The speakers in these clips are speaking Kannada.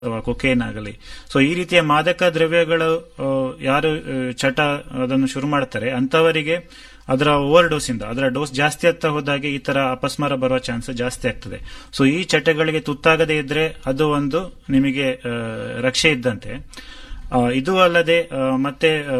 ಅಥವಾ ಕೊಕೇನ್ ಆಗಲಿ ಸೊ ಈ ರೀತಿಯ ಮಾದಕ ದ್ರವ್ಯಗಳು ಆ, ಯಾರು ಆ, ಚಟ ಅದನ್ನು ಶುರು ಮಾಡ್ತಾರೆ ಅಂತವರಿಗೆ ಅದರ ಓವರ್ ಡೋಸ್ ಇಂದ ಅದರ ಡೋಸ್ ಜಾಸ್ತಿ ಆಗ್ತಾ ಹೋದಾಗೆ ಈ ತರ ಅಪಸ್ಮಾರ ಬರುವ ಚಾನ್ಸ್ ಜಾಸ್ತಿ ಆಗ್ತದೆ ಸೊ ಈ ಚಟಗಳಿಗೆ ತುತ್ತಾಗದೇ ಇದ್ರೆ ಅದು ಒಂದು ನಿಮಗೆ ಆ, ರಕ್ಷೆ ಇದ್ದಂತೆ ಆ, ಇದು ಅಲ್ಲದೆ ಆ, ಮತ್ತೆ ಆ,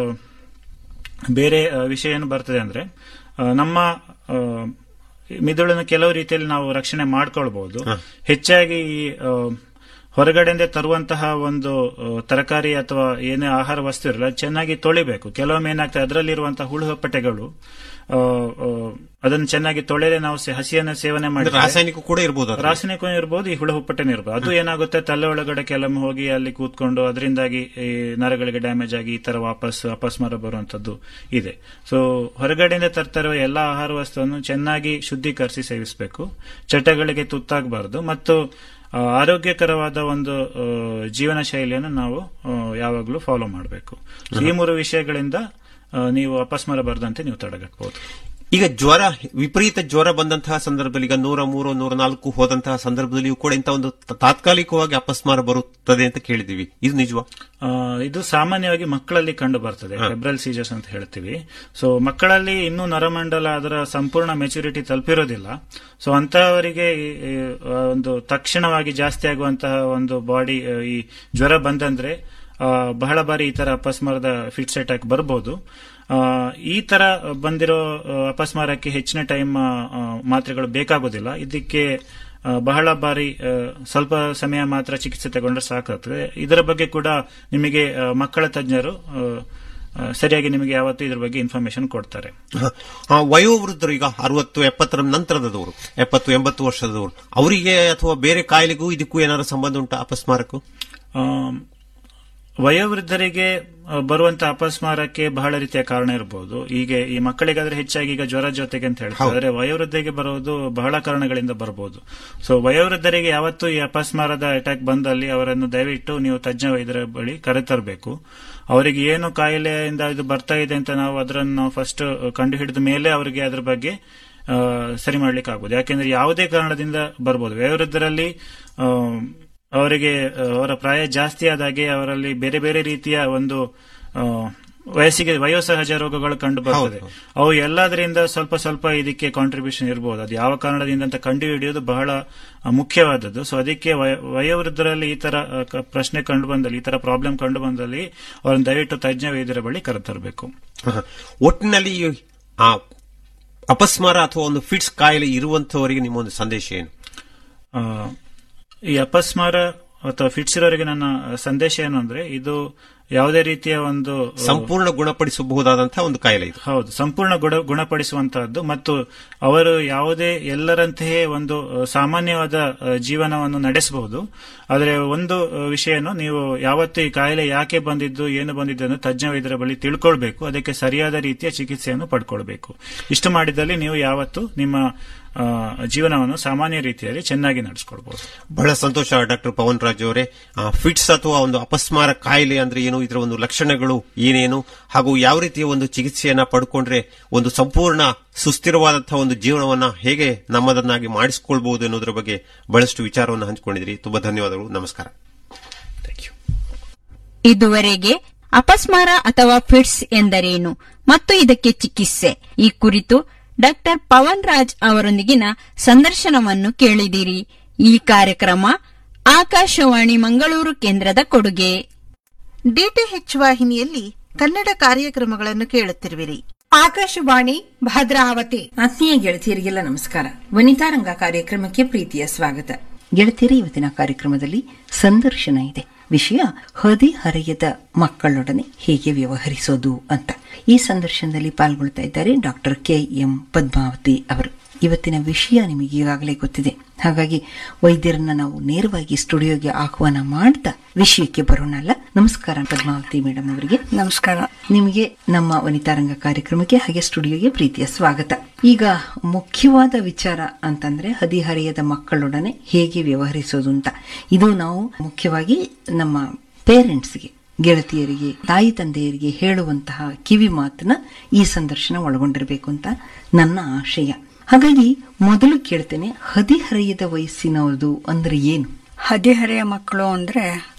ಬೇರೆ ಆ, ವಿಷಯ ಏನು ಬರ್ತದೆ ಅಂದ್ರೆ ಆ, ನಮ್ಮ ಆ, ಮಿದುಳನ್ನು ಕೆಲವು ರೀತಿಯಲ್ಲಿ ನಾವು ರಕ್ಷಣೆ ಮಾಡ್ಕೊಳ್ಬಹುದು ಹೆಚ್ಚಾಗಿ ಈ ಆ, ಹೊರಗಡೆಯಿಂದ ತರುವಂತಹ ಒಂದು ಆ, ತರಕಾರಿ ಅಥವಾ ಏನೇ ಆಹಾರ ವಸ್ತು ಇರಲ್ಲ ಅದ್ ಚೆನ್ನಾಗಿ ತೊಳಿಬೇಕು ಕೆಲವೊಮ್ಮೆ ಏನಾಗ್ತದೆ ಅದರಲ್ಲಿರುವಂತಹ ಹುಳು ಹಪ್ಪಟೆಗಳು ಆ, ಆ, ಅದನ್ನು ಚೆನ್ನಾಗಿ ತೊಳೆದೇ ನಾವು ಸೆ- ಹಸಿಯನ್ನ ಸೇವನೆ ಮಾಡಿ ರಾಸಾಯನಿಕ ಕೂಡ ಇರ್ಬೋದು ಅದ್ರಲ್ಲಿ. ರಾಸಾಯನಿಕ ಇರ್ಬೋದು ಈ ಹುಳ ಹುಪ್ಪಟೆನೂ ಇರ್ಬೋದು ಅದು ಏನಾಗುತ್ತೆ ತಲೆ ಒಳಗಡೆ ಕೆಲವೊಮ್ಮೆ ಹೋಗಿ ಅಲ್ಲಿ ಕೂತ್ಕೊಂಡು ಅದರಿಂದಾಗಿ ಈ ನರಗಳಿಗೆ ಡ್ಯಾಮೇಜ್ ಆಗಿ ಈ ತರ ವಾಪಸ್ ಅಪಸ್ಮಾರ ಬರುವಂತದ್ದು ಇದೆ ಸೊ ಹೊರಗಡೆಯಿಂದ ತರ್ತಿರುವ ಎಲ್ಲಾ ಆಹಾರ ವಸ್ತುವನ್ನು ಚೆನ್ನಾಗಿ ಶುದ್ಧೀಕರಿಸಿ ಸೇವಿಸಬೇಕು ಚಟಗಳಿಗೆ ತುತ್ತಾಗಬಾರದು ಮತ್ತು ಆ, ಆರೋಗ್ಯಕರವಾದ ಒಂದು ಆ, ಜೀವನ ಶೈಲಿಯನ್ನು ನಾವು ಆ, ಯಾವಾಗಲೂ ಫಾಲೋ ಮಾಡಬೇಕು ಈ ಮೂರು ವಿಷಯಗಳಿಂದ ಆ, ನೀವು ಅಪಸ್ಮಾರ ಬರದಂತೆ ನೀವು ತಡೆಗಟ್ಟಬಹುದು ಈಗ ಜ್ವರ ವಿಪರೀತ ಜ್ವರ ಬಂದಂತಹ ಸಂದರ್ಭದಲ್ಲಿ ಈಗ ನೂರ ಮೂರು ನೂರ ನಾಲ್ಕು ಹೋದಂತಹ ಸಂದರ್ಭದಲ್ಲಿಯೂ ಕೂಡ ಇಂಥ ಒಂದು ತ- ತಾತ್ಕಾಲಿಕವಾಗಿ ಅಪಸ್ಮಾರ ಬರುತ್ತದೆ ಅಂತ ಕೇಳಿದೀವಿ ಇದು ನಿಜವಾ ಆ, ಇದು ಸಾಮಾನ್ಯವಾಗಿ ಮಕ್ಕಳಲ್ಲಿ ಕಂಡು ಬರ್ತದೆ ಫೆಬ್ರಲ್ ಸೀಜರ್ಸ್ ಅಂತ ಹೇಳ್ತೀವಿ ಸೊ ಮಕ್ಕಳಲ್ಲಿ ಇನ್ನೂ ನರಮಂಡಲ ಅದರ ಸಂಪೂರ್ಣ ಮೆಚುರಿಟಿ ತಲುಪಿರೋದಿಲ್ಲ ಸೊ ಅಂತಹವರಿಗೆ ಈ- ಈ, ಆ, ಒಂದು ತಕ್ಷಣವಾಗಿ ಜಾಸ್ತಿ ಆಗುವಂತಹ ಒಂದು ಬಾಡಿ ಈ ಜ್ವರ ಬಂದಂದ್ರೆ ಆ, ಬಹಳ ಬಾರಿ ಈ ತರ ಅಪಸ್ಮಾರದ ಫಿಟ್ಸ್ ಅಟ್ಯಾಕ್ ಬರ್ಬೋದು ಆ, ಈ ತರ ಬಂದಿರೋ ಆ, ಅಪಸ್ಮಾರಕ್ಕೆ ಹೆಚ್ಚಿನ ಟೈಮ್ ಮಾತ್ರೆಗಳು ಬೇಕಾಗೋದಿಲ್ಲ ಇದಕ್ಕೆ ಆ, ಬಹಳ ಬಾರಿ ಆ, ಸ್ವಲ್ಪ ಸಮಯ ಮಾತ್ರ ಚಿಕಿತ್ಸೆ ತಗೊಂಡ್ರೆ ಸಾಕಾಗ್ತದೆ ಇದರ ಬಗ್ಗೆ ಕೂಡ ನಿಮಗೆ ಆ, ಮಕ್ಕಳ ತಜ್ಞರು ಆ, ಆ, ಸರಿಯಾಗಿ ನಿಮಗೆ ಯಾವತ್ತೂ ಇದ್ರ ಬಗ್ಗೆ ಇನ್ಫಾರ್ಮೇಶನ್ ಕೊಡ್ತಾರೆ ಆ, ವಯೋವೃದ್ಧರು ಈಗ ಅರವತ್ತು ಎಪ್ಪತ್ತರ ನಂತರದವರು ಎಪ್ಪತ್ತು ಎಂಬತ್ತು ವರ್ಷದವರು ಅವರಿಗೆ ಅಥವಾ ಬೇರೆ ಕಾಯಿಲೆಗೂ ಇದಕ್ಕೂ ಏನಾದ್ರು ಸಂಬಂಧ ಉಂಟಾ ಅಪಸ್ಮಾರಕ್ಕೂ ಆಮ್, ವಯೋವೃದ್ಧರಿಗೆ ಆ, ಬರುವಂತಹ ಅಪಸ್ಮಾರಕ್ಕೆ ಬಹಳ ರೀತಿಯ ಕಾರಣ ಇರಬಹುದು ಹೀಗೆ ಈ ಮಕ್ಕಳಿಗಾದ್ರೆ ಹೆಚ್ಚಾಗಿ ಈಗ ಜ್ವರ ಜೊತೆಗೆ ಅಂತ ಹೇಳ್ತಾರೆ ಆದ್ರೆ ವಯೋವೃದ್ಧರಿಗೆ ಬರೋದು ಬಹಳ ಕಾರಣಗಳಿಂದ ಬರಬಹುದು ಸೊ ವಯೋವೃದ್ಧರಿಗೆ ಯಾವತ್ತೂ ಈ ಅಪಸ್ಮಾರದ ಅಟ್ಯಾಕ್ ಬಂದಲ್ಲಿ ಅವರನ್ನು ದಯವಿಟ್ಟು ನೀವು ತಜ್ಞ ವೈದ್ಯರ ಬಳಿ ಕರೆತರಬೇಕು ಅವರಿಗೆ ಏನು ಕಾಯಿಲೆಯಿಂದ ಇದು ಬರ್ತಾ ಇದೆ ಅಂತ ನಾವು ಅದರನ್ನು ನಾವು ಫಸ್ಟ್ ಕಂಡು ಹಿಡಿದ ಮೇಲೆ ಅವರಿಗೆ ಅದ್ರ ಬಗ್ಗೆ ಆ, ಸರಿ ಮಾಡ್ಲಿಕ್ಕೆ ಆಗ್ಬೋದು ಯಾಕೆಂದ್ರೆ ಯಾವುದೇ ಕಾರಣದಿಂದ ಬರ್ಬೋದು ವಯೋವೃದ್ಧರಲ್ಲಿ ಆ, ಅವರಿಗೆ ಆ, ಅವರ ಪ್ರಾಯ ಜಾಸ್ತಿ ಆದಾಗೆ ಅವರಲ್ಲಿ ಬೇರೆ ಬೇರೆ ರೀತಿಯ ಒಂದು ಆ, ವಯಸ್ಸಿಗೆ ವಯೋಸಹಜ ರೋಗಗಳು ಕಂಡು ಬರ್ತದೆ ಅವು ಎಲ್ಲದರಿಂದ ಸ್ವಲ್ಪ ಸ್ವಲ್ಪ ಇದಕ್ಕೆ ಕಾಂಟ್ರಿಬ್ಯೂಷನ್ ಇರಬಹುದು ಅದು ಯಾವ ಕಾರಣದಿಂದ ಅಂತ ಕಂಡು ಹಿಡಿಯೋದು ಬಹಳ ಆ, ಮುಖ್ಯವಾದದ್ದು ಸೊ ಅದಕ್ಕೆ ವಯ- ವಯೋವೃದ್ಧರಲ್ಲಿ ಈ ತರ ಆ, ಕ- ಪ್ರಶ್ನೆ ಕಂಡು ಬಂದಲ್ಲಿ ಈ ತರ ಪ್ರಾಬ್ಲಮ್ ಕಂಡು ಬಂದಲ್ಲಿ ಅವರನ್ನು ದಯವಿಟ್ಟು ತಜ್ಞ ವೈದ್ಯರ ಬಳಿ ಕರೆತರಬೇಕು ಆಹಾ. ಒಟ್ಟಿನಲ್ಲಿ ಈ ಆ ಅಪಸ್ಮಾರ ಅಥವಾ ಒಂದು ಫಿಟ್ಸ್ ಕಾಯಿಲೆ ಇರುವಂತವರಿಗೆ ನಿಮ್ಮ ಒಂದು ಸಂದೇಶ ಏನು ಆ, ಈ ಅಪಸ್ಮಾರ ಅಥವಾ ಫಿಟ್ಸ್ ಇರೋರಿಗೆ ನನ್ನ ಸಂದೇಶ ಏನು ಅಂದ್ರೆ ಇದು ಯಾವುದೇ ರೀತಿಯ ಒಂದು ಆ, ಸಂಪೂರ್ಣ ಗುಣಪಡಿಸಬಹುದಾದಂತಹ ಒಂದು ಕಾಯಿಲೆ ಇದು ಹೌದು ಸಂಪೂರ್ಣ ಗುಣ ಗುಣಪಡಿಸುವಂತಹದ್ದು ಮತ್ತು ಅವರು ಯಾವುದೇ ಎಲ್ಲರಂತೆಯೇ ಒಂದು ಆ, ಸಾಮಾನ್ಯವಾದ ಆ, ಜೀವನವನ್ನು ನಡೆಸಬಹುದು ಆದರೆ ಒಂದು ಆ, ವಿಷಯನು ನೀವು ಯಾವತ್ತು ಈ ಕಾಯಿಲೆ ಯಾಕೆ ಬಂದಿದ್ದು ಏನು ಬಂದಿದ್ದು ಅನ್ನೋ ತಜ್ಞ ವೈದ್ಯರ ಬಳಿ ತಿಳ್ಕೊಳ್ಬೇಕು ಅದಕ್ಕೆ ಸರಿಯಾದ ರೀತಿಯ ಚಿಕಿತ್ಸೆಯನ್ನು ಪಡ್ಕೊಳ್ಬೇಕು ಇಷ್ಟು ಮಾಡಿದಲ್ಲಿ ನೀವು ಯಾವತ್ತು ನಿಮ್ಮ ಆ, ಜೀವನವನ್ನು ಸಾಮಾನ್ಯ ರೀತಿಯಲ್ಲಿ ಚೆನ್ನಾಗಿ ನಡೆಸ್ಕೊಳ್ಬಹುದು ಬಹಳ ಸಂತೋಷ ಡಾಕ್ಟರ್ ಪವನ್ ರಾಜ್ ಅವರೇ ಆ, ಫಿಟ್ಸ್ ಅಥವಾ ಒಂದು ಅಪಸ್ಮಾರ ಕಾಯಿಲೆ ಅಂದ್ರೆ ಏನು ಇದರ ಒಂದು ಲಕ್ಷಣಗಳು ಏನೇನು ಹಾಗೂ ಯಾವ ರೀತಿಯ ಒಂದು ಚಿಕಿತ್ಸೆಯನ್ನ ಪಡ್ಕೊಂಡ್ರೆ ಒಂದು ಸಂಪೂರ್ಣ ಸುಸ್ಥಿರವಾದಂತಹ ಒಂದು ಜೀವನವನ್ನ ಹೇಗೆ ನಮ್ಮದನ್ನಾಗಿ ಮಾಡಿಸಿಕೊಳ್ಬಹುದು ಎನ್ನುವುದರ ಬಗ್ಗೆ ಬಹಳಷ್ಟು ವಿಚಾರವನ್ನು ಹಂಚಿಕೊಂಡಿದ್ರಿ ತುಂಬಾ ಧನ್ಯವಾದಗಳು ನಮಸ್ಕಾರ ಥ್ಯಾಂಕ್ ಯು ಇದುವರೆಗೆ ಅಪಸ್ಮಾರ ಅಥವಾ ಫಿಟ್ಸ್ ಎಂದರೇನು ಮತ್ತು ಇದಕ್ಕೆ ಚಿಕಿತ್ಸೆ ಈ ಕುರಿತು ಡಾಕ್ಟರ್ ಪವನ್ ರಾಜ್ ಅವರೊಂದಿಗಿನ ಸಂದರ್ಶನವನ್ನು ಕೇಳಿದಿರಿ ಈ ಕಾರ್ಯಕ್ರಮ ಆಕಾಶವಾಣಿ ಮಂಗಳೂರು ಕೇಂದ್ರದ ಕೊಡುಗೆ ಡಿಟಿಎಚ್ ವಾಹಿನಿಯಲ್ಲಿ ಕನ್ನಡ ಕಾರ್ಯಕ್ರಮಗಳನ್ನು ಕೇಳುತ್ತಿರುವಿರಿ ಆಕಾಶವಾಣಿ ಭದ್ರಾವತಿ ಆತ್ಮೀಯ ಗೆಳತಿಯರಿಗೆಲ್ಲ ನಮಸ್ಕಾರ ವನಿತಾ ರಂಗ ಕಾರ್ಯಕ್ರಮಕ್ಕೆ ಪ್ರೀತಿಯ ಸ್ವಾಗತ ಗೆಳತಿಯರ ಇವತ್ತಿನ ಕಾರ್ಯಕ್ರಮದಲ್ಲಿ ಸಂದರ್ಶನ ಇದೆ ವಿಷಯ ಹದಿಹರೆಯದ ಮಕ್ಕಳೊಡನೆ ಹೇಗೆ ವ್ಯವಹರಿಸೋದು ಅಂತ ಈ ಸಂದರ್ಶನದಲ್ಲಿ ಪಾಲ್ಗೊಳ್ತಾ ಇದ್ದಾರೆ ಡಾಕ್ಟರ್ ಕೆ ಎಂ ಪದ್ಮಾವತಿ ಅವರು ಇವತ್ತಿನ ವಿಷಯ ನಿಮಗೆ ಈಗಾಗಲೇ ಗೊತ್ತಿದೆ ಹಾಗಾಗಿ ವೈದ್ಯರನ್ನ ನಾವು ನೇರವಾಗಿ ಸ್ಟುಡಿಯೋಗೆ ಆಹ್ವಾನ ಮಾಡ್ತಾ ವಿಷಯಕ್ಕೆ ಬರೋಣಲ್ಲ ನಮಸ್ಕಾರ ಪದ್ಮಾವತಿ ಮೇಡಮ್ ಅವರಿಗೆ ನಮಸ್ಕಾರ ನಿಮಗೆ ನಮ್ಮ ವನಿತಾರಂಗ ಕಾರ್ಯಕ್ರಮಕ್ಕೆ ಹಾಗೆ ಸ್ಟುಡಿಯೋಗೆ ಪ್ರೀತಿಯ ಸ್ವಾಗತ ಈಗ ಮುಖ್ಯವಾದ ವಿಚಾರ ಅಂತಂದ್ರೆ ಹದಿಹರೆಯದ ಮಕ್ಕಳೊಡನೆ ಹೇಗೆ ವ್ಯವಹರಿಸೋದು ಅಂತ ಇದು ನಾವು ಮುಖ್ಯವಾಗಿ ನಮ್ಮ ಪೇರೆಂಟ್ಸ್ಗೆ ಗೆಳತಿಯರಿಗೆ ತಾಯಿ ತಂದೆಯರಿಗೆ ಹೇಳುವಂತಹ ಕಿವಿ ಮಾತನ್ನ ಈ ಸಂದರ್ಶನ ಒಳಗೊಂಡಿರಬೇಕು ಅಂತ ನನ್ನ ಆಶಯ ಹಾಗಾಗಿ ಮೊದಲು ಕೇಳ್ತೇನೆ ಹದಿಹರೆಯದ ವಯಸ್ಸಿನವುದು ಅಂದ್ರೆ ಏನು ಹದಿಹರೆಯ ಮಕ್ಕಳು ಅಂದ್ರೆ